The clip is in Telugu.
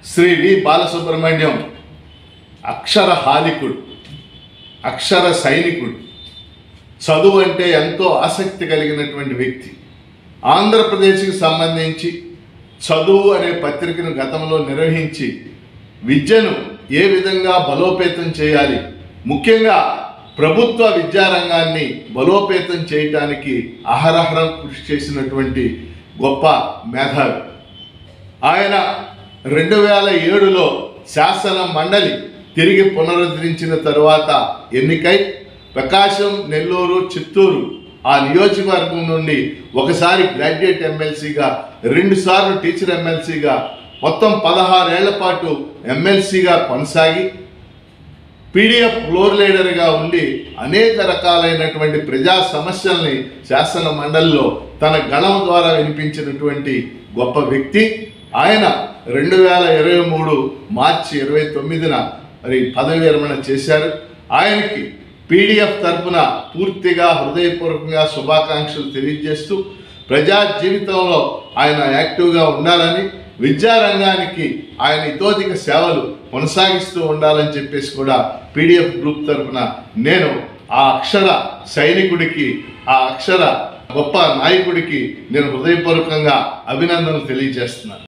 శ్రీ వి బాలసుబ్రహ్మణ్యం అక్షర హాలికుడు అక్షర సైనికుడు చదువు అంటే ఎంతో ఆసక్తి కలిగినటువంటి వ్యక్తి ఆంధ్రప్రదేశ్కి సంబంధించి చదువు అనే పత్రికను గతంలో నిర్వహించి విద్యను ఏ విధంగా బలోపేతం చేయాలి ముఖ్యంగా ప్రభుత్వ విద్యారంగాన్ని బలోపేతం చేయటానికి అహరహరం కృషి చేసినటువంటి గొప్ప మేధావి ఆయన రెండు వేల ఏడులో శాసన మండలి తిరిగి పునరుద్ధరించిన తరువాత ఎన్నికై ప్రకాశం నెల్లూరు చిత్తూరు ఆ నియోజకవర్గం నుండి ఒకసారి గ్రాడ్యుయేట్ ఎమ్మెల్సీగా రెండుసార్లు టీచర్ ఎమ్మెల్సీగా మొత్తం పదహారేళ్ల పాటు ఎమ్మెల్సీగా కొనసాగి పీడిఎఫ్ ఫ్లోర్ లీడర్గా ఉండి అనేక రకాలైనటువంటి ప్రజా సమస్యల్ని శాసన మండలిలో తన గళం ద్వారా వినిపించినటువంటి గొప్ప వ్యక్తి ఆయన రెండు వేల ఇరవై మూడు మార్చి ఇరవై తొమ్మిదిన మరి పదవి విరమణ చేశారు ఆయనకి పీడిఎఫ్ తరపున పూర్తిగా హృదయపూర్వకంగా శుభాకాంక్షలు తెలియజేస్తూ ప్రజా జీవితంలో ఆయన యాక్టివ్గా ఉండాలని విద్యారంగానికి ఆయన ఇతోధిక సేవలు కొనసాగిస్తూ ఉండాలని చెప్పేసి కూడా పీడిఎఫ్ గ్రూప్ తరఫున నేను ఆ అక్షర సైనికుడికి ఆ అక్షర గొప్ప నాయకుడికి నేను హృదయపూర్వకంగా అభినందనలు తెలియజేస్తున్నాను